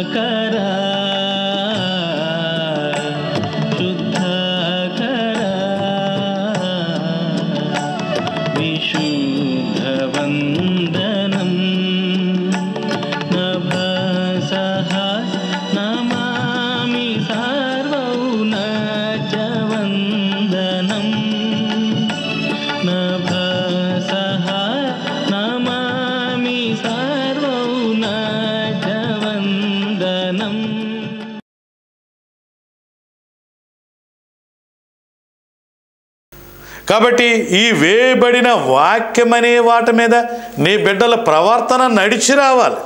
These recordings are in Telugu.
కరా శుద్ధ కరా విశుద్ధ వందనం నభసః నమామి సార్వౌనచ వందనం నభసః నమామి సార్వౌనచ వందనం కాబట్టి ఈ వేయబడిన వాక్యం అనే వాటి మీద నీ బిడ్డల ప్రవర్తన నడిచి రావాలి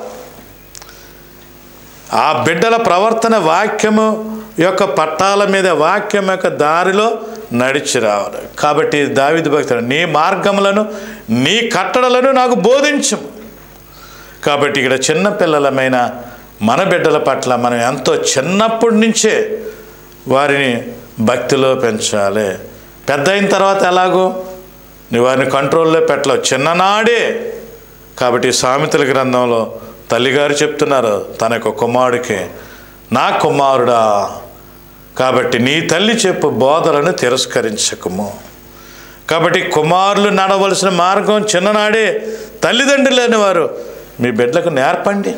ఆ బిడ్డల ప్రవర్తన వాక్యము యొక్క పట్టాల మీద వాక్యం యొక్క దారిలో నడిచి రావాలి కాబట్టి దావిది భక్తుడు నీ మార్గములను నీ కట్టడలను నాకు బోధించము కాబట్టి ఇక్కడ చిన్న పిల్లలమైన మన బిడ్డల పట్ల మనం ఎంతో చిన్నప్పటి నుంచే వారిని భక్తిలో పెంచాలి పెద్ద అయిన తర్వాత ఎలాగో నువ్వు వారిని కంట్రోల్లో పెట్టలేవు చిన్ననాడే కాబట్టి సామెతల గ్రంథంలో తల్లిగారు చెప్తున్నారు తన యొక్క కుమారుడికి నా కుమారుడా కాబట్టి నీ తల్లి చెప్పు బోధలను తిరస్కరించకము కాబట్టి కుమారులు నడవలసిన మార్గం చిన్ననాడే తల్లిదండ్రులు వారు మీ బిడ్డలకు నేర్పండి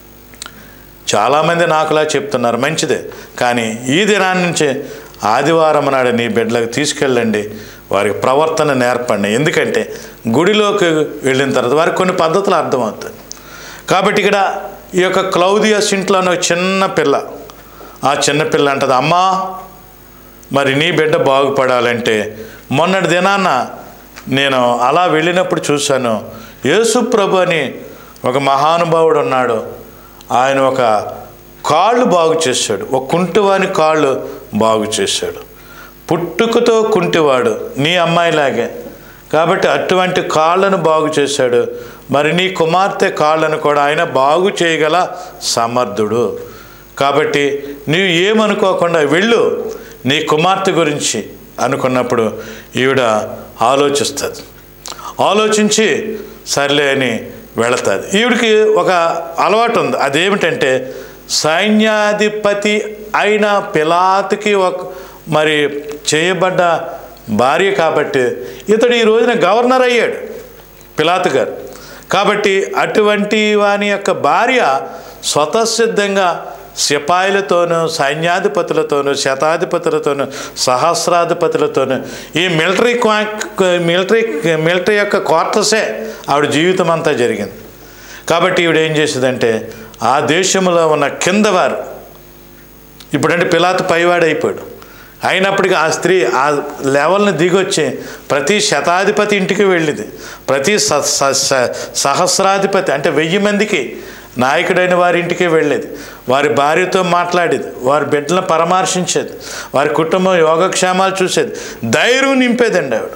చాలామంది నాకులా చెప్తున్నారు మంచిదే కానీ ఈ దినాన్ని నుంచి ఆదివారం నాడు నీ బిడ్డలకు తీసుకెళ్ళండి వారికి ప్రవర్తన నేర్పండి ఎందుకంటే గుడిలోకి వెళ్ళిన తర్వాత వారికి కొన్ని పద్ధతులు అర్థమవుతాయి కాబట్టి ఇక్కడ ఈ యొక్క క్లౌదియస్ ఇంట్లోనే ఒక చిన్న పిల్ల ఆ చిన్న పిల్ల అంటది అమ్మా మరి నీ బిడ్డ బాగుపడాలంటే మొన్నటి దినాన నేను అలా వెళ్ళినప్పుడు చూశాను యేసు ప్రభు అని ఒక మహానుభావుడు ఉన్నాడు ఆయన ఒక కాళ్ళు బాగు చేశాడు ఒక కుంటివాని కాళ్ళు బాగు చేశాడు పుట్టుకతో కుంటివాడు నీ అమ్మాయిలాగే కాబట్టి అటువంటి కాళ్ళను బాగు చేశాడు మరి నీ కుమార్తె కాళ్ళను కూడా ఆయన బాగు చేయగల సమర్థుడు కాబట్టి నీవు ఏమనుకోకుండా వెళ్ళు నీ కుమార్తె గురించి అనుకున్నప్పుడు ఈవిడ ఆలోచిస్తుంది ఆలోచించి సర్లే అని వెళతాది ఈవిడికి ఒక అలవాటు ఉంది అదేమిటంటే సైన్యాధిపతి అయిన పిలాతుకి ఒక మరి చేయబడ్డ భార్య కాబట్టి ఇతడు ఈ రోజున గవర్నర్ అయ్యాడు పిలాతు గారు కాబట్టి అటువంటి వాని యొక్క భార్య స్వతసిద్ధంగా సిపాయిలతోనూ సైన్యాధిపతులతోనూ శతాధిపతులతోనూ సహస్రాధిపతులతోనూ ఈ మిలిటరీ క్వా- మిలిటరీ మిలిటరీ యొక్క క్వార్టర్సే ఆవిడ జీవితం అంతా జరిగింది కాబట్టి ఈవిడ ఏం చేసిందంటే ఆ దేశంలో ఉన్న కిందవారు ఇప్పుడంటే పిలాతు పైవాడు అయిపోయాడు అయినప్పటికీ ఆ స్త్రీ ఆ లెవెల్ని దిగొచ్చి ప్రతి శతాధిపతి ఇంటికి వెళ్ళింది ప్రతి స స- స- సహస్రాధిపతి అంటే వెయ్యి మందికి నాయకుడైన వారి ఇంటికి వెళ్ళేది వారి భార్యతో మాట్లాడేది వారి బిడ్డలను పరామర్శించేది వారి కుటుంబం యోగక్షేమాలు చూసేది ధైర్యం నింపేదండి ఆవిడ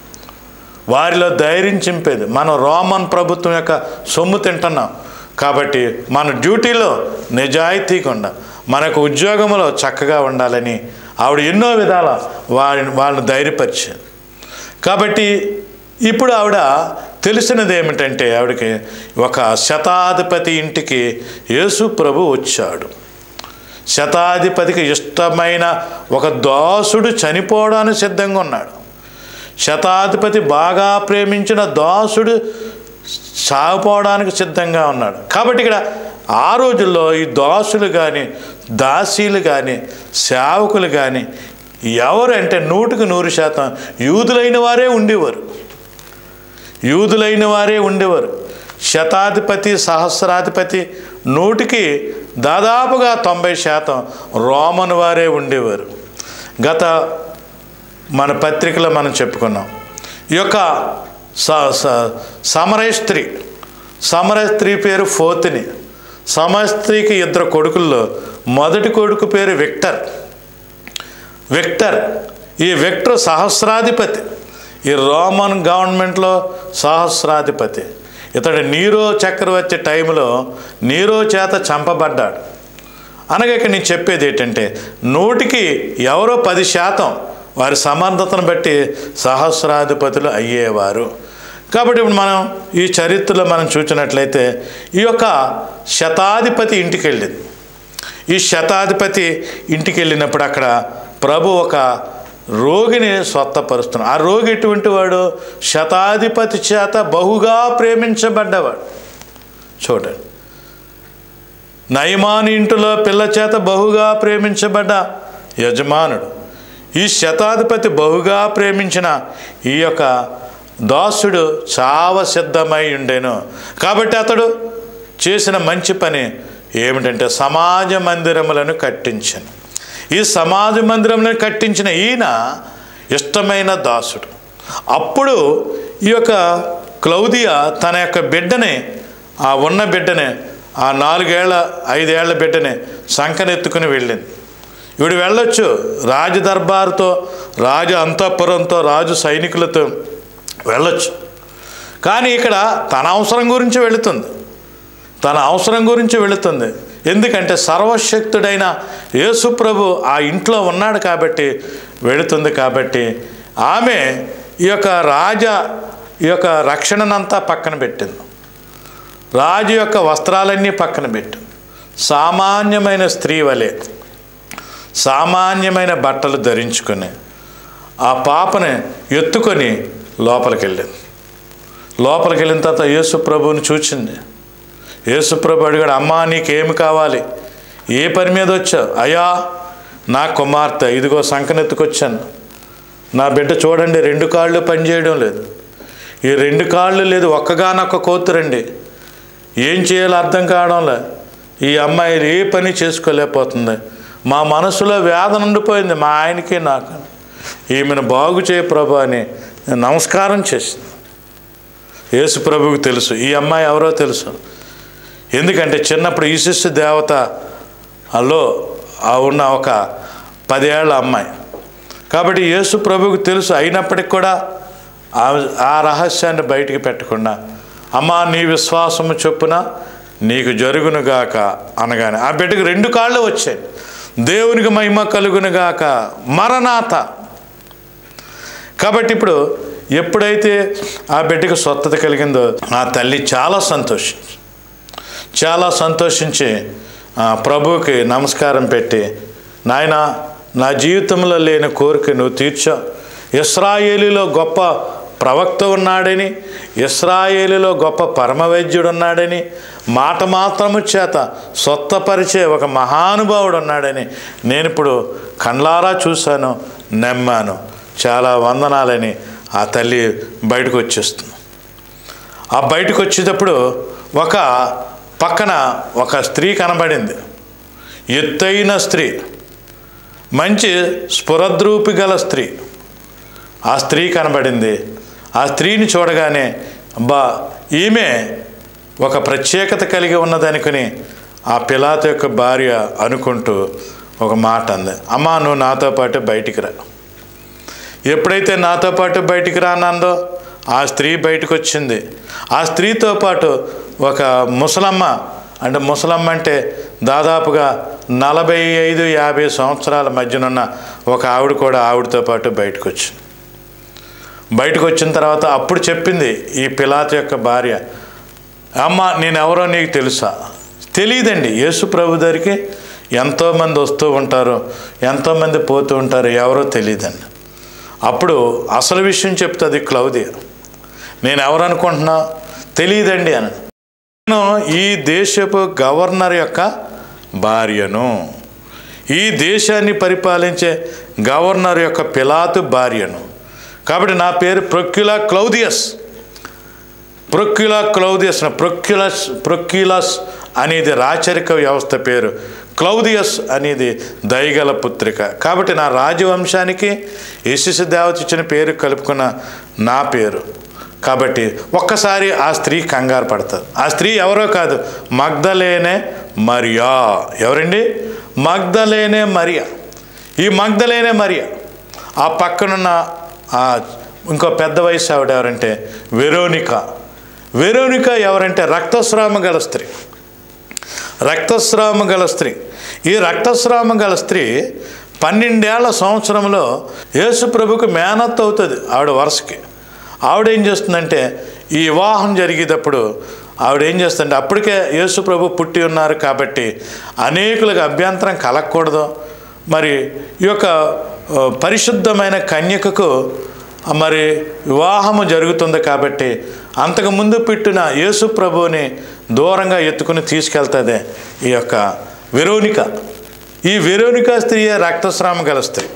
వారిలో ధైర్యం చింపేది మనం రోమన్ ప్రభుత్వం యొక్క సొమ్ము తింటున్నాం కాబట్టి మన డ్యూటీలో నిజాయితీగా ఉండాలి మనకు ఉద్యోగంలో చక్కగా ఉండాలని ఆవిడ ఎన్నో విధాల వారిని వాళ్ళని ధైర్యపరిచేది కాబట్టి ఇప్పుడు ఆవిడ తెలిసినది ఏమిటంటే ఆవిడకి ఒక శతాధిపతి ఇంటికి యేసు ప్రభు వచ్చాడు శతాధిపతికి ఇష్టమైన ఒక దాసుడు చనిపోవడానికి సిద్ధంగా ఉన్నాడు శతాధిపతి బాగా ప్రేమించిన దాసుడు సాగిపోవడానికి సిద్ధంగా ఉన్నాడు కాబట్టి ఇక్కడ ఆ రోజుల్లో ఈ దాసులు కానీ దాసీలు కానీ సేవకులు కానీ ఎవరంటే నూటికి నూరు శాతం యూదులైన వారే ఉండేవారు యూదులైన వారే ఉండేవారు శతాధిపతి సహస్రాధిపతి నూటికి దాదాపుగా తొంభై శాతం రోమన్ వారే ఉండేవారు గత మన పత్రికలో మనం చెప్పుకున్నాం ఈ యొక్క స స- సమరయ స్త్రీ సమరయ స్త్రీ పేరు ఫోతిని సమరయ స్త్రీకి ఇద్దరు కొడుకుల్లో మొదటి కొడుకు పేరు విక్టర్ విక్టర్ ఈ విక్టర్ సహస్రాధిపతి ఈ రోమన్ గవర్నమెంట్లో సహస్రాధిపతి ఇతడు నీరో చక్రవర్తి టైంలో నీరో చేత చంపబడ్డాడు అనగా ఇక్కడ నేను చెప్పేది ఏంటంటే నూటికి ఎవరో పది శాతం వారి సమర్థతను బట్టి సహస్రాధిపతులు అయ్యేవారు కాబట్టి ఇప్పుడు మనం ఈ చరిత్రలో మనం చూసినట్లయితే ఈ యొక్క శతాధిపతి ఇంటికి వెళ్ళింది ఈ శతాధిపతి ఇంటికి వెళ్ళినప్పుడు అక్కడ ప్రభు ఒక రోగిని స్వత్తపరుస్తున్నాడు ఆ రోగి ఎటువంటి వాడు శతాధిపతి చేత బహుగా ప్రేమించబడ్డవాడు చూడండి నయమాని ఇంటిలో పిల్ల చేత బహుగా ప్రేమించబడ్డ యజమానుడు ఈ శతాధిపతి బహుగా ప్రేమించిన ఈ యొక్క దాసుడు చావ సిద్ధమై ఉండేను కాబట్టి అతడు చేసిన మంచి పని ఏమిటంటే సమాజ మందిరములను కట్టించను ఈ సమాజ మందిరములను కట్టించిన ఈయన ఇష్టమైన దాసుడు అప్పుడు ఈ యొక్క క్లౌదియా తన యొక్క బిడ్డని ఆ ఉన్న బిడ్డని ఆ నాలుగేళ్ల ఐదేళ్ల బిడ్డని సంకనెత్తుకుని వెళ్ళింది ఈవిడ వెళ్ళొచ్చు రాజు దర్బారుతో రాజు అంతఃపురంతో రాజు సైనికులతో వెళ్ళొచ్చు కానీ ఇక్కడ తన అవసరం గురించి వెళుతుంది తన అవసరం గురించి వెళుతుంది ఎందుకంటే సర్వశక్తుడైన యేసుప్రభు ఆ ఇంట్లో ఉన్నాడు కాబట్టి వెళుతుంది కాబట్టి ఆమె ఈ యొక్క రాజ ఈ యొక్క రక్షణనంతా పక్కన పెట్టింది రాజు యొక్క వస్త్రాలన్నీ పక్కన పెట్టు సామాన్యమైన స్త్రీ వలె సామాన్యమైన బట్టలు ధరించుకొని ఆ పాపని ఎత్తుకొని లోపలికి వెళ్ళింది లోపలికి వెళ్ళిన తర్వాత యేసు ప్రభువుని చూచింది యేసు ప్రభు అడిగాడు అమ్మా నీకేమి కావాలి ఏ పని మీద వచ్చావు అయ్యా నా కుమార్తె ఇదిగో సంకనెత్తుకొచ్చాను నా బిడ్డ చూడండి రెండు కాళ్ళు పనిచేయడం లేదు ఈ రెండు కాళ్ళు లేదు ఒక్కగానొక్క కూతురండి ఏం చేయాలో అర్థం కావడంలే ఈ అమ్మాయి ఏ పని చేసుకోలేకపోతుంది మా మనసులో వేదన ఉండిపోయింది మా ఆయనకి నాకు ఈమెను బాగు చేయ ప్రభు అని నేను నమస్కారం చేసింది యేసు ప్రభువుకి తెలుసు ఈ అమ్మాయి ఎవరో తెలుసు ఎందుకంటే చిన్నప్పుడు ఈశిస్సు దేవత అలో ఆ ఉన్న ఒక పదేళ్ల అమ్మాయి కాబట్టి యేసు ప్రభువుకి తెలుసు అయినప్పటికి కూడా ఆ- ఆ రహస్యాన్ని బయటికి పెట్టకుండా అమ్మా నీ విశ్వాసము చొప్పున నీకు జరుగునుగాక అనగానే ఆ బిడ్డకు రెండు కాళ్ళు వచ్చాయి దేవునికి మహిమ కలుగునుగాక మరణాత కాబట్టి ఇప్పుడు ఎప్పుడైతే ఆ బిడ్డకు స్వస్థత కలిగిందో ఆ తల్లి చాలా సంతోషించి చాలా సంతోషించి ఆ, ప్రభువుకి నమస్కారం పెట్టి నాయన నా జీవితంలో లేని కోరిక నువ్వు తీర్చావు ఇస్రాయేలీలో గొప్ప ప్రవక్త ఉన్నాడని ఇస్రాయేలీలో గొప్ప పరమవైద్యుడు ఉన్నాడని మాట మాత్రము చేత స్వత్తపరిచే ఒక మహానుభావుడు ఉన్నాడని నేను ఇప్పుడు కండ్లారా చూశాను నమ్మాను చాలా వందనాలని ఆ తల్లి బయటకు వచ్చేస్తుంది ఆ బయటకు వచ్చేటప్పుడు ఒక పక్కన ఒక స్త్రీ కనబడింది ఎత్తైన స్త్రీ మంచి స్ఫురద్రూపి గల స్త్రీ ఆ స్త్రీ కనబడింది ఆ స్త్రీని చూడగానే అబ్బా ఈమె ఒక ప్రత్యేకత కలిగి ఉన్నదనుకుని ఆ పిలాత యొక్క భార్య అనుకుంటూ ఒక మాట అంది అమ్మా నువ్వు నాతో పాటు బయటికి రా ఎప్పుడైతే నాతో పాటు బయటికి రానందో ఆ స్త్రీ బయటకు వచ్చింది ఆ స్త్రీతో పాటు ఒక ముసలమ్మ అంటే ముసలమ్మ అంటే దాదాపుగా నలభై ఐదు యాభై సంవత్సరాల మధ్యనున్న ఒక ఆవిడ కూడా ఆవిడతో పాటు బయటకు వచ్చింది బయటకు వచ్చిన తర్వాత అప్పుడు చెప్పింది ఈ పిలాత్ యొక్క భార్య అమ్మ నేనెవరో నీకు తెలుసా తెలియదండి యేసు ప్రభు దగ్గరికి ఎంతోమంది వస్తూ ఉంటారు ఎంతోమంది పోతూ ఉంటారు ఎవరో తెలియదండి అప్పుడు అసలు విషయం చెప్తుంది క్లౌదియ నేను ఎవరు అనుకుంటున్నా తెలియదండి అని నేను ఈ దేశపు గవర్నర్ యొక్క భార్యను ఈ దేశాన్ని పరిపాలించే గవర్నర్ యొక్క పిలాతు భార్యను కాబట్టి నా పేరు ప్రొక్యులా క్లౌదియస్ ప్రొక్యులా క్లౌదియస్ ప్రొక్యులస్ ప్రొక్యులస్ అనేది రాచరిక వ్యవస్థ పేరు క్లౌదియస్ అనేది దయగల పుత్రిక కాబట్టి నా రాజవంశానికి యశస్సు దేవత ఇచ్చిన పేరు కలుపుకున్న నా పేరు కాబట్టి ఒక్కసారి ఆ స్త్రీ కంగారు పడుతుంది ఆ స్త్రీ ఎవరో కాదు మగ్ధలేనే మరియా ఎవరండి మగ్ధలేనే మరియా ఈ మగ్ధలేనే మరియా ఆ పక్కనున్న ఆ ఇంకో పెద్ద వయసు ఆవిడ ఎవరంటే వెరోనిక వెరోనిక ఎవరంటే రక్తస్రామ గల స్త్రీ రక్తస్రామ గల స్త్రీ ఈ రక్తస్రామ గల స్త్రీ పన్నెండేళ్ల సంవత్సరంలో యేసు ప్రభుకు మేనత్ అవుతుంది ఆవిడ వరుసకి ఆవిడ ఏం చేస్తుందంటే ఈ వివాహం జరిగేటప్పుడు ఆవిడ ఏం చేస్తుంటే అప్పటికే యేసు ప్రభు పుట్టి ఉన్నారు కాబట్టి అనేకులకు అభ్యంతరం కలగకూడదు మరి ఈ యొక్క ఆ, పరిశుద్ధమైన కన్యకకు ఆ, మరి వివాహము జరుగుతుంది కాబట్టి అంతకుముందు పుట్టిన యేసు ప్రభువుని దూరంగా ఎత్తుకుని తీసుకెళ్తుంది ఈ యొక్క వెరోనిక ఈ వెరోనిక స్త్రీయే రక్తస్రావం గల స్త్రీ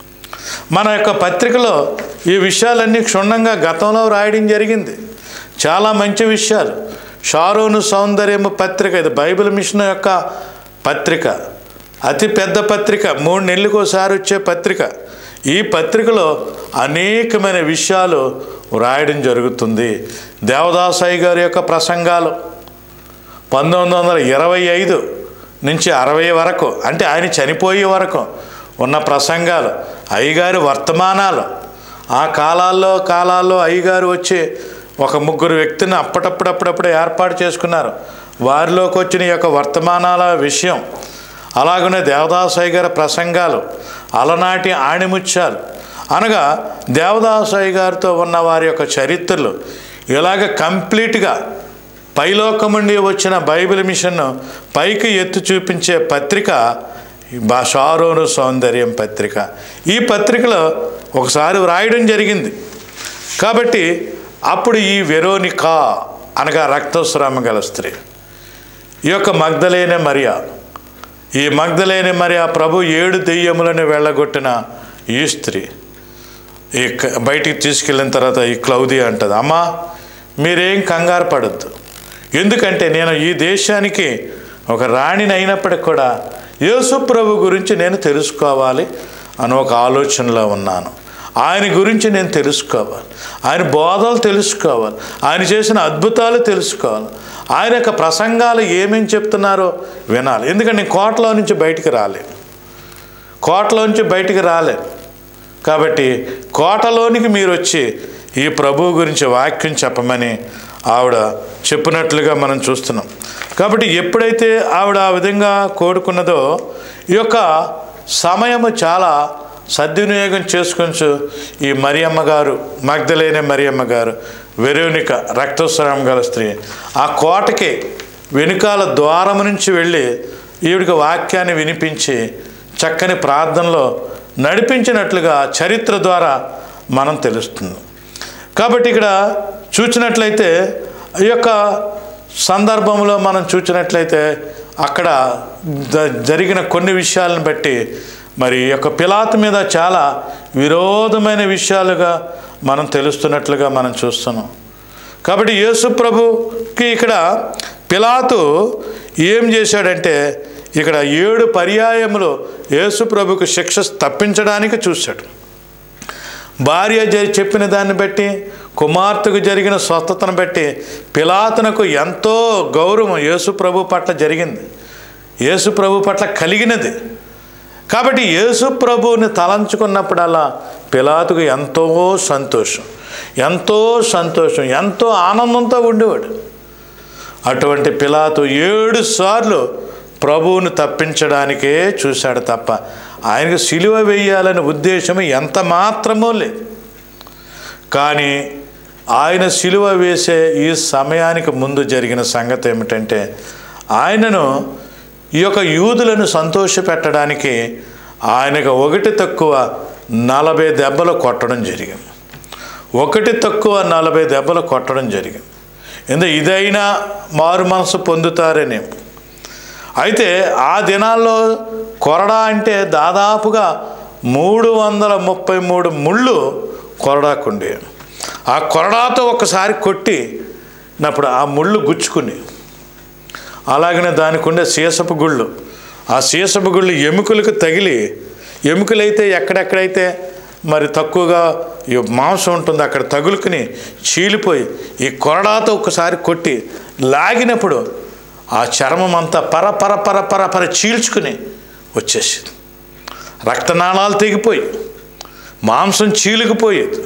మన యొక్క పత్రికలో ఈ విషయాలన్నీ క్షుణ్ణంగా గతంలో రాయడం జరిగింది చాలా మంచి విషయాలు షారోను సౌందర్యము పత్రిక ఇది బైబిల్ మిషన్ యొక్క పత్రిక అతి పెద్ద పత్రిక మూడు నెలలకు ఒకసారి వచ్చే పత్రిక ఈ పత్రికలో అనేకమైన విషయాలు వ్రాయడం జరుగుతుంది దేవదాసాయి గారి యొక్క ప్రసంగాలు పంతొమ్మిది వందల ఇరవై ఐదు నుంచి అరవై వరకు అంటే ఆయన చనిపోయే వరకు ఉన్న ప్రసంగాలు అయ్యగారి వర్తమానాలు ఆ కాలాల్లో కాలాల్లో అయ్యగారు వచ్చి ఒక ముగ్గురు వ్యక్తిని అప్పటప్పుడప్పుడప్పుడు ఏర్పాటు చేసుకున్నారు వారిలోకి వచ్చిన ఈ యొక్క వర్తమానాల విషయం అలాగనే దేవదాసాయి గారి ప్రసంగాలు అలనాటి ఆణిముత్యాలు అనగా దేవదాసాయి గారితో ఉన్న వారి యొక్క చరిత్రలు ఇలాగ కంప్లీట్గా పైలోకముండి వచ్చిన బైబిల్ మిషన్ను పైకి ఎత్తు చూపించే పత్రిక బా షారోను సౌందర్యం పత్రిక ఈ పత్రికలో ఒకసారి వ్రాయడం జరిగింది కాబట్టి అప్పుడు ఈ వెరోనికా అనగా రక్తస్రామ గల స్త్రీ ఈ యొక్క మగ్ధలేనే మరియా ఈ మగ్ధలేని మరియా ప్రభు ఏడు దెయ్యములను వెళ్ళగొట్టిన ఈ స్త్రీ ఈ క- బయటికి తీసుకెళ్ళిన తర్వాత ఈ క్లౌది అంటది అమ్మా మీరేం కంగారు పడద్దు ఎందుకంటే నేను ఈ దేశానికి ఒక రాణిని అయినప్పటికి కూడా యేసు ప్రభు గురించి నేను తెలుసుకోవాలి అని ఒక ఆలోచనలో ఉన్నాను ఆయన గురించి నేను తెలుసుకోవాలి ఆయన బోధలు తెలుసుకోవాలి ఆయన చేసిన అద్భుతాలు తెలుసుకోవాలి ఆయన యొక్క ప్రసంగాలు ఏమేమి చెప్తున్నారో వినాలి ఎందుకంటే నేను కోటలో నుంచి బయటికి రాలేను కోటలో నుంచి బయటికి రాలేను కాబట్టి కోటలోనికి మీరు వచ్చి ఈ ప్రభువు గురించి వాక్యం చెప్పమని ఆవిడ చెప్పినట్లుగా మనం చూస్తున్నాం కాబట్టి ఎప్పుడైతే ఆవిడ ఆ విధంగా కోరుకున్నదో ఈ యొక్క సమయము చాలా సద్వినియోగం చేసుకొచ్చు ఈ మరియమ్మ గారు మగ్ధలేని మరియమ్మ గారు వెరోనిక రక్తస్రావం గల స్త్రీ ఆ కోటకి వెనుకాల ద్వారం నుంచి వెళ్ళి ఈవిడికి వాక్యాన్ని వినిపించి చక్కని ప్రార్థనలో నడిపించినట్లుగా చరిత్ర ద్వారా మనం తెలుస్తుంది కాబట్టి ఇక్కడ చూసినట్లయితే ఈ యొక్క సందర్భంలో మనం చూసినట్లయితే అక్కడ జ- జరిగిన కొన్ని విషయాలను బట్టి మరి ఈ యొక్క పిలాతు మీద చాలా విరోధమైన విషయాలుగా మనం తెలుస్తున్నట్లుగా మనం చూస్తున్నాం కాబట్టి యేసు ప్రభుకి ఇక్కడ పిలాతు ఏం చేశాడంటే ఇక్కడ ఏడు పర్యాయములు యేసు ప్రభుకు శిక్ష తప్పించడానికి చూశాడు భార్య జరి చెప్పిన దాన్ని బట్టి కుమార్తెకు జరిగిన స్వస్థతను బట్టి పిలాతునకు ఎంతో గౌరవం యేసు ప్రభు పట్ల జరిగింది యేసు ప్రభు పట్ల కలిగినది కాబట్టి యేసు ప్రభువుని తలంచుకున్నప్పుడల్లా పిలాతుకు ఎంతో సంతోషం ఎంతో సంతోషం ఎంతో ఆనందంతో ఉండేవాడు అటువంటి పిలాతు ఏడు సార్లు ప్రభువును తప్పించడానికే చూశాడు తప్ప ఆయనకు సిలువ వేయాలనే ఉద్దేశం ఎంత మాత్రమూ లేదు కానీ ఆయన సిలువ వేసే ఈ సమయానికి ముందు జరిగిన సంగతి ఏమిటంటే ఆయనను ఈ యొక్క యూదులను సంతోషపెట్టడానికి ఆయనకు ఒకటి తక్కువ నలభై దెబ్బలు కొట్టడం జరిగింది ఒకటి తక్కువ నలభై దెబ్బలు కొట్టడం జరిగింది ఎందుకు ఇదైనా మారు మనసు పొందుతారని అయితే ఆ దినాల్లో కొరడా అంటే దాదాపుగా మూడు వందల ముప్పై మూడు ముళ్ళు కొరడాకుండే ఆ కొరడాతో ఒకసారి కొట్టి నప్పుడు ఆ ముళ్ళు గుచ్చుకుని అలాగనే దానికి ఉండే సీసపు గుళ్ళు ఆ సీసపు గుళ్ళు ఎముకలకు తగిలి ఎముకలైతే ఎక్కడెక్కడైతే మరి తక్కువగా ఈ మాంసం ఉంటుంది అక్కడ తగులుకుని చీలిపోయి ఈ కొరడాతో ఒకసారి కొట్టి లాగినప్పుడు ఆ చర్మం అంతా పర పర పర పర పర చీల్చుకుని వచ్చేసింది రక్తనాళాలు తెగిపోయి మాంసం చీలుకుపోయేది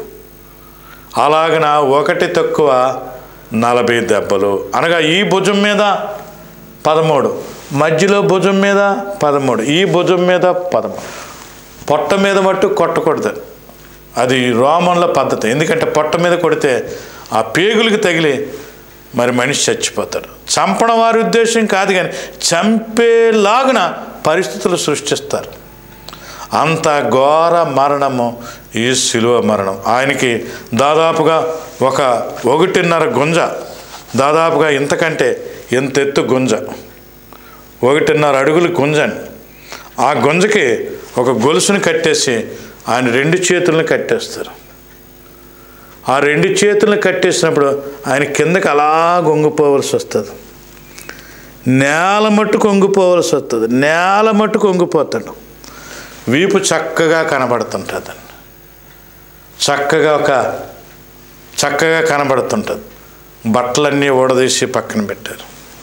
అలాగన ఒకటి తక్కువ నలభై దెబ్బలు అనగా ఈ భుజం మీద పదమూడు మధ్యలో భుజం మీద పదమూడు ఈ భుజం మీద పదమూడు పొట్ట మీద మట్టు కొట్టకూడదు అది రోమన్ల పద్ధతి ఎందుకంటే పొట్ట మీద కొడితే ఆ పేగులకు తగిలి మరి మనిషి చచ్చిపోతాడు చంపడం వారి ఉద్దేశం కాదు కానీ చంపేలాగున పరిస్థితులు సృష్టిస్తారు అంత ఘోర మరణము ఈ శిలువ మరణం ఆయనకి దాదాపుగా ఒక ఒకటిన్నర గుంజ దాదాపుగా ఇంతకంటే ఇంత ఎత్తు గుంజ ఒకటిన్నర అడుగులు గుంజండి ఆ గుంజకి ఒక గొలుసుని కట్టేసి ఆయన రెండు చేతులను కట్టేస్తారు ఆ రెండు చేతులను కట్టేసినప్పుడు ఆయన కిందకి అలా గొంగిపోవలసి వస్తుంది నేల మట్టుకు వంగిపోవలసి వస్తుంది నేల మట్టుకు వంగిపోతాడు వీపు చక్కగా కనబడుతుంటుందండి చక్కగా ఒక చక్కగా కనబడుతుంటుంది బట్టలన్నీ ఊడదీసి పక్కన పెట్టారు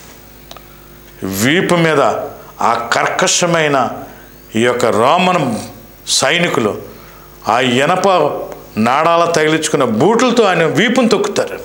వీపు మీద ఆ కర్కశమైన ఈ యొక్క రోమన్ సైనికులు ఆ ఇనప నాడాల తగిలించుకున్న బూట్లతో ఆయన వీపును తొక్కుతారు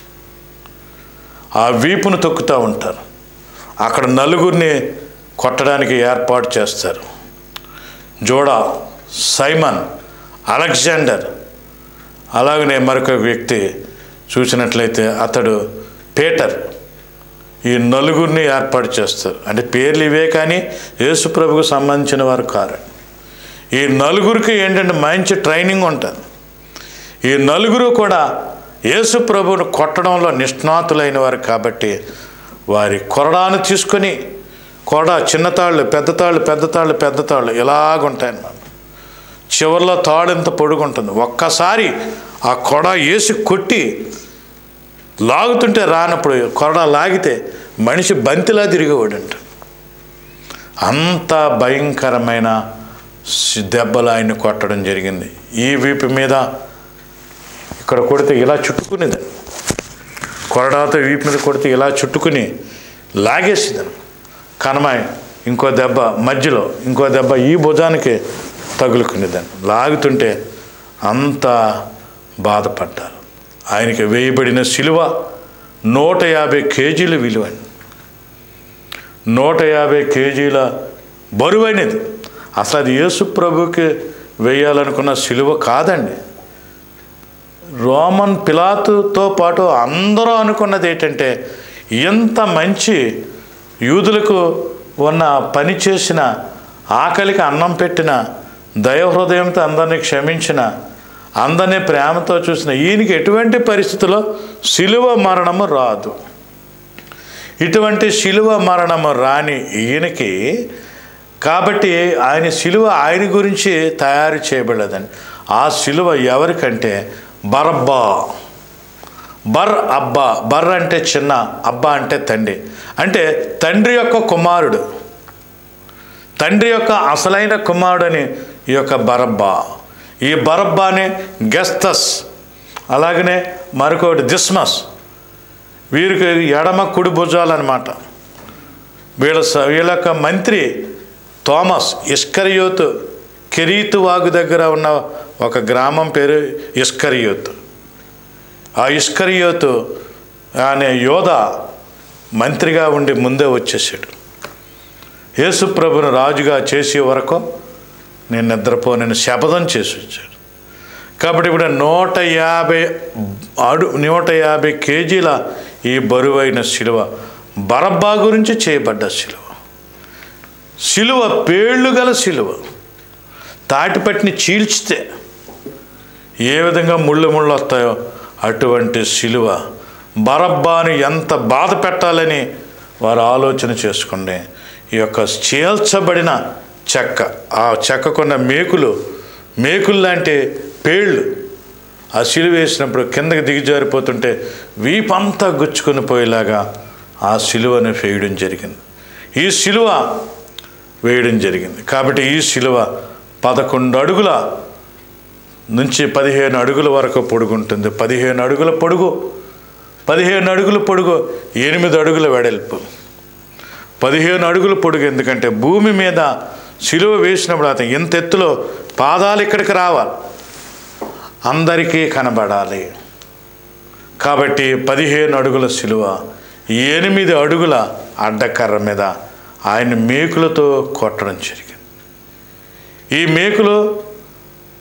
ఆ వీపును తొక్కుతూ ఉంటారు అక్కడ నలుగురిని కొట్టడానికి ఏర్పాటు చేస్తారు జోడా సైమన్ అలెగ్జాండర్ అలాగనే మరొక వ్యక్తి చూసినట్లయితే అతడు పీటర్ ఈ నలుగురిని ఏర్పాటు చేస్తారు అంటే పేర్లు ఇవే కానీ యేసుప్రభుకు సంబంధించిన వారు కారు ఈ నలుగురికి ఏంటంటే మంచి ట్రైనింగ్ ఉంటుంది ఈ నలుగురు కూడా యేసు ప్రభువును కొట్టడంలో నిష్ణాతులైన వారు కాబట్టి వారి కొరడాను తీసుకొని కొడ చిన్న తాళ్ళు పెద్ద తాళ్ళు పెద్ద తాళ్ళు పెద్ద తాళ్ళు ఇలాగుంటాయన్నమాట చివరిలో తాడు ఎంత పొడుగుంటుంది ఒక్కసారి ఆ కొడ వేసి కొట్టి లాగుతుంటే రానప్పుడు కొరడా లాగితే మనిషి బంతిలా తిరిగేవాడంట అంత భయంకరమైన సి- దెబ్బలు ఆయన్ని కొట్టడం జరిగింది ఈ వీపు మీద ఇక్కడ కొడితే ఇలా చుట్టుకునేది కొరడాతో వీపు మీద కొడితే ఇలా చుట్టుకుని లాగేసేదాన్ని కనమాయి ఇంకో దెబ్బ మధ్యలో ఇంకో దెబ్బ ఈ భుజానికి తగులుకునేదాన్ని లాగుతుంటే అంత బాధపడ్డారు ఆయనకి వేయబడిన శిలువ నూట యాభై కేజీల విలువైన నూట యాభై కేజీల బరువైనది అసలు అది యేసు ప్రభుకి వేయాలనుకున్న శిలువ కాదండి రోమన్ పిలాతుతో పాటు అందరూ అనుకున్నది ఏంటంటే ఎంత మంచి యూదులకు ఉన్న పని చేసిన ఆకలికి అన్నం పెట్టిన దయహృదయంతో అందరినీ క్షమించిన అందరినీ ప్రేమతో చూసిన ఈయనకి ఎటువంటి పరిస్థితుల్లో శిలువ మరణము రాదు ఇటువంటి శిలువ మరణము రాని ఈయనకి కాబట్టి ఆయన శిలువ ఆయన గురించి తయారు చేయబడలేదండి ఆ శిలువ ఎవరికంటే బరబ్బా బర్ అబ్బా బర్ అంటే చిన్న అబ్బా అంటే తండ్రి అంటే తండ్రి యొక్క కుమారుడు తండ్రి యొక్క అసలైన కుమారుడని ఈ యొక్క బరబ్బా ఈ బరబ్బాని గెస్తస్ అలాగనే మరొకటి దిస్మస్ వీరికి ఎడమ కుడి భుజాలన్నమాట వీళ్ళ స- వీళ్ళ యొక్క మంత్రి థామస్ ఇస్కరియోత్ కెరీతు వాగు దగ్గర ఉన్న ఒక గ్రామం పేరు ఇస్కరియోత్ ఆ ఇస్కరియోతు అనే యోధ మంత్రిగా ఉండి ముందే వచ్చేసాడు యేసుప్రభుని రాజుగా చేసే వరకు నేను నిద్రపోనని శపథం చేసి వచ్చాడు కాబట్టి ఇప్పుడు నూట యాభై అడు నూట యాభై కేజీల ఈ బరువైన శిలువ బరబ్బా గురించి చేయబడ్డ శిలువ శిలువ పేళ్ళు గల శిలువ తాటిపట్టిని చీల్చితే ఏ విధంగా ముళ్ళు ముళ్ళు వస్తాయో అటువంటి శిలువ బరబ్బాని ఎంత బాధ పెట్టాలని వారు ఆలోచన చేసుకుండే ఈ యొక్క చీల్చబడిన చెక్క ఆ చెక్కకున్న మేకులు మేకులు లాంటి పేళ్ళు ఆ శిలువ వేసినప్పుడు కిందకి దిగజారిపోతుంటే వీపంతా గుచ్చుకొని పోయేలాగా ఆ శిలువను వేయడం జరిగింది ఈ శిలువ వేయడం జరిగింది కాబట్టి ఈ శిలువ పదకొండు అడుగుల నుంచి పదిహేను అడుగుల వరకు పొడుగుంటుంది పదిహేను అడుగుల పొడుగు పదిహేను అడుగుల పొడుగు ఎనిమిది అడుగుల వెడల్పు పదిహేను అడుగుల పొడుగు ఎందుకంటే భూమి మీద సిలువ వేసినప్పుడు అతను ఎంత ఎత్తులో పాదాలు ఇక్కడికి రావాలి అందరికీ కనబడాలి కాబట్టి పదిహేను అడుగుల సిలువ ఎనిమిది అడుగుల అడ్డకర్ర మీద ఆయన మేకులతో కొట్టడం జరిగింది ఈ మేకులు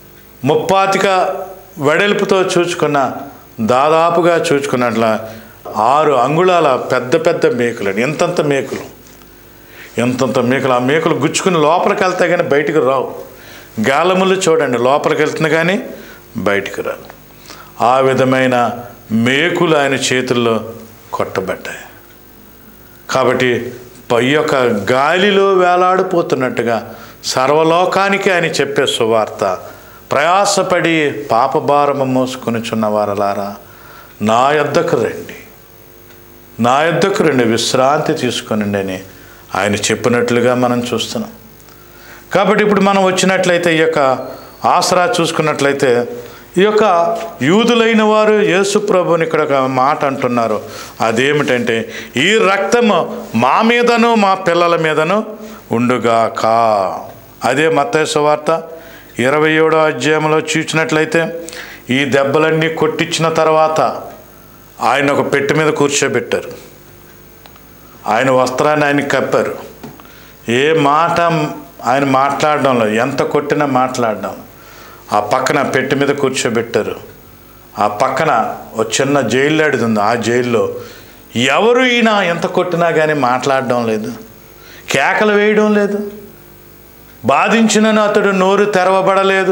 ముప్పాతిక వెడల్పుతో చూచుకున్న దాదాపుగా చూచుకున్నట్ల ఆరు అంగుళాల పెద్ద పెద్ద మేకులు అండి ఎంతంత మేకులు ఎంతంత మేకులు ఆ మేకులు గుచ్చుకుని లోపలికి వెళ్తే కానీ బయటికి రావు గాలములు చూడండి లోపలికి వెళ్తుంది కానీ బయటికి రావు ఆ విధమైన మేకులు ఆయన చేతుల్లో కొట్టబడ్డాయి కాబట్టి పై యొక్క గాలిలో వేలాడిపోతున్నట్టుగా సర్వలోకానికి ఆయన చెప్పే సువార్త ప్రయాసపడి పాపభారము మోసుకొనిచున్న వారలారా నా యొద్దకు రండి నా యొద్దకు రండి విశ్రాంతి తీసుకొనండి అని ఆయన చెప్పినట్లుగా మనం చూస్తున్నాం కాబట్టి ఇప్పుడు మనం వచ్చినట్లయితే ఈ యొక్క ఆసరా చూసుకున్నట్లయితే ఈ యొక్క యూదులైన వారు యేసు ప్రభుని ఇక్కడ ఒక మాట అంటున్నారు అదేమిటంటే ఈ రక్తము మా మీదను మా పిల్లల మీదను ఉండుగాక అదే మత్తయి సువార్త ఇరవై ఏడో అధ్యాయంలో చూసినట్లయితే ఈ దెబ్బలన్నీ కొట్టించిన తర్వాత ఆయన ఒక పెట్టె మీద కూర్చోబెట్టారు ఆయన వస్త్రాన్ని ఆయన కప్పారు ఏ మాట ఆయన మాట్లాడడం లేదు ఎంత కొట్టినా మాట్లాడడం ఆ పక్కన పెట్టి మీద కూర్చోబెట్టారు ఆ పక్కన ఒక చిన్న జైలు లాంటిది ఉంది ఆ జైల్లో ఎవరు ఈయన ఎంత కొట్టినా కానీ మాట్లాడడం లేదు కేకలు వేయడం లేదు బాధించినను అతడు నోరు తెరవబడలేదు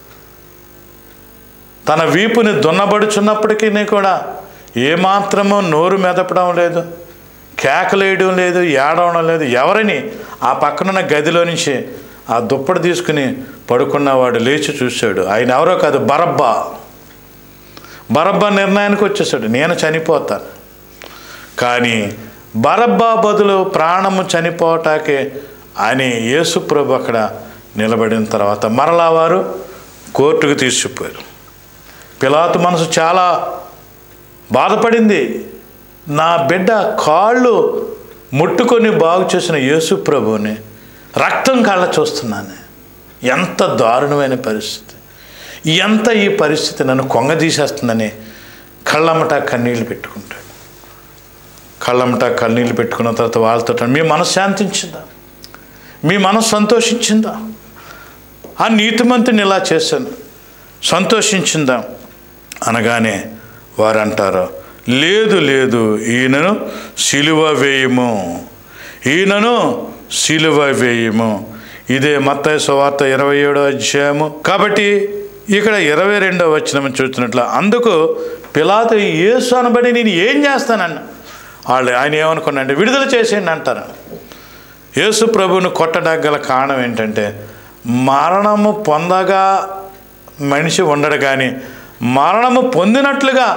తన వీపుని దున్నబడుచున్నప్పటికీ కూడా ఏమాత్రమో నోరు మెదపడం లేదు కేకలేయడం లేదు ఏడవడం లేదు ఎవరిని ఆ పక్కనున్న గదిలో నుంచి ఆ దుప్పటి తీసుకుని పడుకున్నవాడు లేచి చూశాడు ఆయన ఎవరో కాదు బరబ్బా బరబ్బా నిర్ణయానికి వచ్చేసాడు నేను చనిపోతాను కానీ బరబ్బా బదులు ప్రాణము చనిపోవటాకే అని యేసుప్రభు అక్కడ నిలబడిన తర్వాత మరలా వారు కోర్టుకు తీసుకుపోయారు పిలాతు మనసు చాలా బాధపడింది నా బిడ్డ కాళ్ళు ముట్టుకొని బాగు చేసిన యేసు ప్రభుని రక్తం కళ్ళ చూస్తున్నాను ఎంత దారుణమైన పరిస్థితి ఎంత ఈ పరిస్థితి నన్ను కొంగ తీసేస్తుందని కళ్ళమ్మట కన్నీళ్ళు పెట్టుకుంటాడు కళ్ళమ్మట కన్నీళ్ళు పెట్టుకున్న తర్వాత వాళ్ళతో అంటాడు, మీ మనసు శాంతించిందా మీ మనసు సంతోషించిందా ఆ నీతిమంతుని ఇలా చేశాను సంతోషించిందా అనగానే వారు అంటారు లేదు లేదు ఈయనను సిలువ వేయము ఈయనను సిలువ వేయము ఇదే మత్తయి సువార్త ఇరవై ఏడో అధ్యాయము కాబట్టి ఇక్కడ ఇరవై రెండో వచ్చిన చూస్తున్నట్లు అందుకు పిలాతు యేసు అనబడి నేను ఏం చేస్తానన్న వాళ్ళు ఆయన ఏమనుకున్నాంటే విడుదల చేసేయండి అంటారు యేసు ప్రభువును కొట్టడానికి గల కారణం ఏంటంటే మరణము పొందగా మనిషి ఉండడు కానీ మరణము పొందినట్లుగా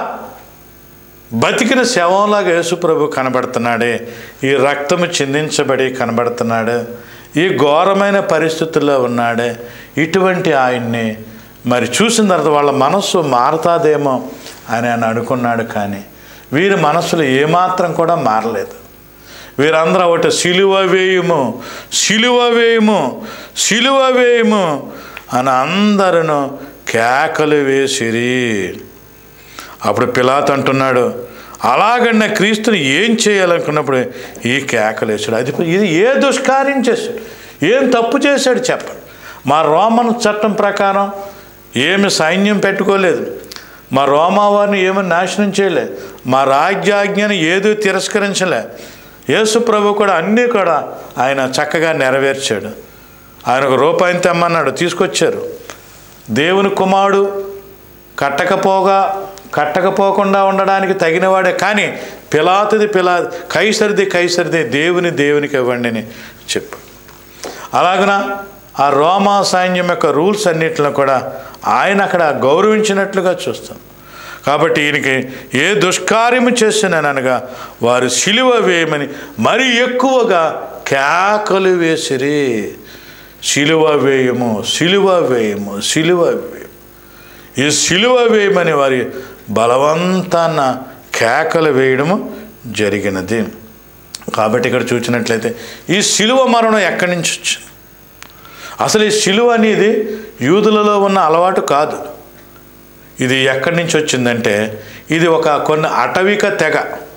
బతికిన శవంలాగా యేసు ప్రభు కనబడుతున్నాడే ఈ రక్తము చిందించబడి కనబడుతున్నాడు ఈ ఘోరమైన పరిస్థితుల్లో ఉన్నాడే ఇటువంటి ఆయన్ని మరి చూసిన తర్వాత వాళ్ళ మనస్సు మారతాదేమో అని ఆయన అనుకున్నాడు కానీ వీరి మనస్సులో ఏమాత్రం కూడా మారలేదు వీరందరూ ఒకటి సిలువ వేయము సిలువ వేయము సిలువ వేయము అని అందరూ కేకలు వేసిరి అప్పుడు పిలాత్ అంటున్నాడు అలాగన్న క్రీస్తుని ఏం చేయాలనుకున్నప్పుడు ఈ కేకలు వేసాడు అది ఇది ఏ దుష్కార్యం చేశాడు ఏం తప్పు చేశాడు చెప్పండి మా రోమన్ చట్టం ప్రకారం ఏమి సైన్యం పెట్టుకోలేదు మా రోమా వారిని ఏమి నాశనం చేయలేదు మా రాజ్యాజ్ఞను ఏదో తిరస్కరించలే యేసు ప్రభు కూడా అన్నీ కూడా ఆయన చక్కగా నెరవేర్చాడు ఆయన ఒక రూపాయిని తెమ్మన్నాడు తీసుకొచ్చారు దేవుని కుమారుడు కట్టకపోగా కట్టకపోకుండా ఉండడానికి తగినవాడే కానీ పిలాతుది పిలా కైసరిది కైసరిది దేవుని దేవునికి ఇవ్వండి అని చెప్పు అలాగన ఆ రోమా సైన్యం యొక్క రూల్స్ అన్నిటిలో కూడా ఆయన అక్కడ గౌరవించినట్లుగా చూస్తాం కాబట్టి ఈయనకి ఏ దుష్కార్యము చేసినాననగా వారు సిలువ వేయమని మరి ఎక్కువగా కేకలు వేసిరి సిలువ వేయము సిలువ వేయము సిలువ వేయము ఈ సిలువ వేయమని వారి బలవంతాన కేకలు వేయడము జరిగినది కాబట్టి ఇక్కడ చూసినట్లయితే ఈ సిలువ మరణం ఎక్కడి నుంచి వచ్చింది అసలు ఈ సిలువ అనేది యూదులలో ఉన్న అలవాటు కాదు ఇది ఎక్కడి నుంచి వచ్చిందంటే ఇది ఒక కొన్ని అటవిక తెగ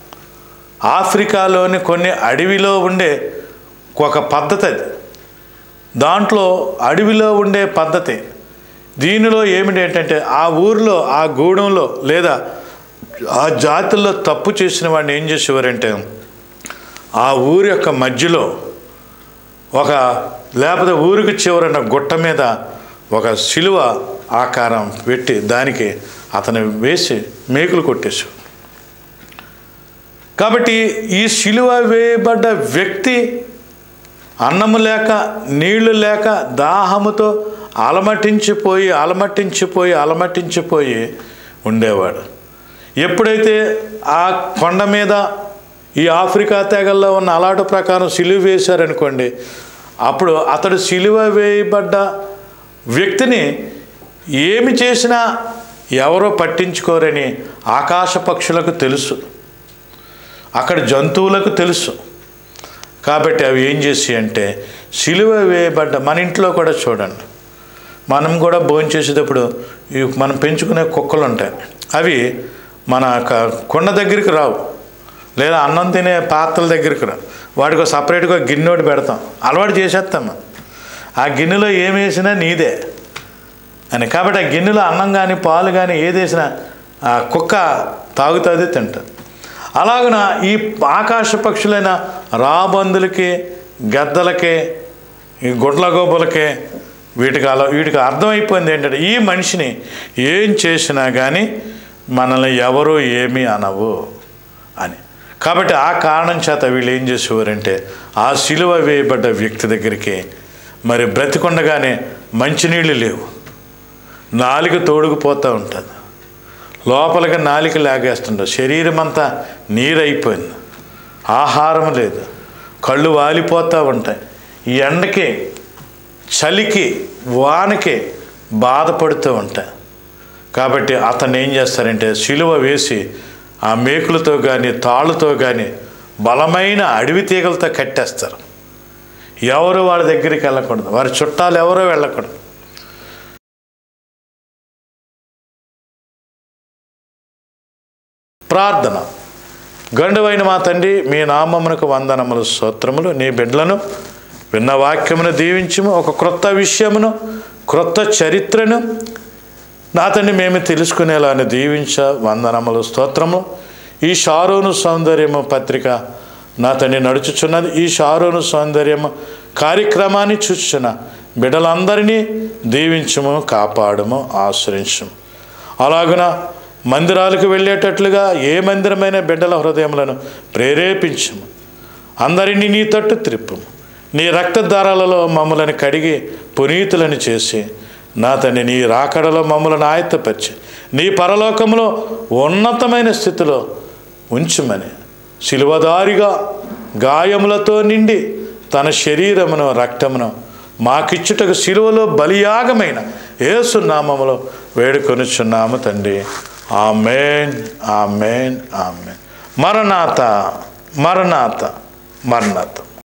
ఆఫ్రికాలోని కొన్ని అడవిలో ఉండే ఒక పద్ధతి అది దాంట్లో అడవిలో ఉండే పద్ధతి దీనిలో ఏమిటి ఏంటంటే ఆ ఊరిలో ఆ గూడెంలో లేదా ఆ జాతుల్లో తప్పు చేసిన వాడిని ఏం చేసేవారంటే ఆ ఊరి యొక్క మధ్యలో ఒక లేకపోతే ఊరికి చివరన గుట్ట మీద ఒక శిలువ ఆకారం పెట్టి దానికి అతను వేసి మేకులు కొట్టేసి కాబట్టి ఈ శిలువ వేయబడ్డ వ్యక్తి అన్నము లేక నీళ్లు లేక దాహముతో అలమటించిపోయి అలమటించిపోయి అలమటించిపోయి ఉండేవాడు ఎప్పుడైతే ఆ కొండ మీద ఈ ఆఫ్రికా తెగల్లో ఉన్న అలాటు ప్రకారం సిలువ వేశారనుకోండి అప్పుడు అతడు సిలువ వేయబడ్డ వ్యక్తిని ఏమి చేసినా ఎవరో పట్టించుకోరని ఆకాశ పక్షులకు తెలుసు అక్కడ జంతువులకు తెలుసు కాబట్టి అవి ఏం చేసి అంటే సిలువ వేయబడ్డ మన ఇంట్లో కూడా చూడండి మనం కూడా భోజనం చేసేటప్పుడు ఈ మనం పెంచుకునే కుక్కలు ఉంటాయి అవి మన క- కుండ దగ్గరికి రావు లేదా అన్నం తినే పాత్రల దగ్గరికి రావు వాడికి ఒక సపరేట్గా గిన్నె ఒకటి పెడతాం అలవాటు చేసేస్తాం మనం. ఆ గిన్నెలో ఏం వేసినా నీదే అని కాబట్టి ఆ గిన్నెలో అన్నం కానీ పాలు కానీ ఏది వేసినా ఆ కుక్క తాగుతుంది తింటుంది అలాగున ఈ ఆకాశ పక్షులైన రాబందులకి గద్దలకి ఈ గుడ్ల గోబులకి వీటికి అలా వీటికి అర్థమైపోయింది ఏంటంటే ఈ మనిషిని ఏం చేసినా కానీ మనల్ని ఎవరు ఏమీ అనవు అని కాబట్టి ఆ కారణం చేత వీళ్ళు ఏం చేసేవారంటే ఆ సిలువ వేయబడ్డ వ్యక్తి దగ్గరికి మరి బ్రతికొండగానే మంచినీళ్ళు లేవు నాలుక తోడుకుపోతూ ఉంటుంది లోపలికి నాలిక లాగేస్తుంటారు శరీరం అంతా నీరైపోయింది ఆహారం లేదు కళ్ళు వాలిపోతూ ఉంటాయి ఈ ఎండకి చలికి వానకి బాధపడుతూ ఉంటాయి కాబట్టి అతను ఏం చేస్తారంటే సిలువ వేసి ఆ మేకులతో కానీ తాళ్ళతో కానీ బలమైన అడవి తీగలతో కట్టేస్తారు ఎవరు వాళ్ళ దగ్గరికి వెళ్ళకూడదు వారి చుట్టాలు ఎవరో వెళ్ళకూడదు ప్రార్థన గండువైన మా తండ్రి మీ నామమునకు వందనములు స్తోత్రములు నీ బిడ్డలను విన్న వాక్యమును దీవించుము ఒక క్రొత్త విషయమును క్రొత్త చరిత్రను నా తండ్రి మేము తెలుసుకునేలాని దీవించ వందనములు స్తోత్రము ఈ షారోను సౌందర్యము పత్రిక నా తండ్రి నడుచుచున్నది ఈ షారోను సౌందర్యము కార్యక్రమాన్ని చూచుచున్న బిడ్డలందరినీ దీవించుము కాపాడము ఆశ్రయించము అలాగున మందిరాలకు వెళ్ళేటట్లుగా ఏ మందిరమైన బిడ్డల హృదయములను ప్రేరేపించము అందరినీ నీ తట్టు త్రిప్పుము నీ రక్తధారాలలో మమ్మలను కడిగి పునీతులను చేసి నా తండ్రి నీ రాకడలో మమ్మలను ఆయత్తపరిచి నీ పరలోకంలో ఉన్నతమైన స్థితిలో ఉంచుమని శిలువదారిగా గాయములతో నిండి తన శరీరమును రక్తమును మాకిచ్చుటకు శిలువలో బలియాగమైన యేసు నామములో వేడుకొనుచున్నాము తండ్రి ఆమెన్ ఆమెన్ ఆమెన్ మరణాత మరణాత మరణాత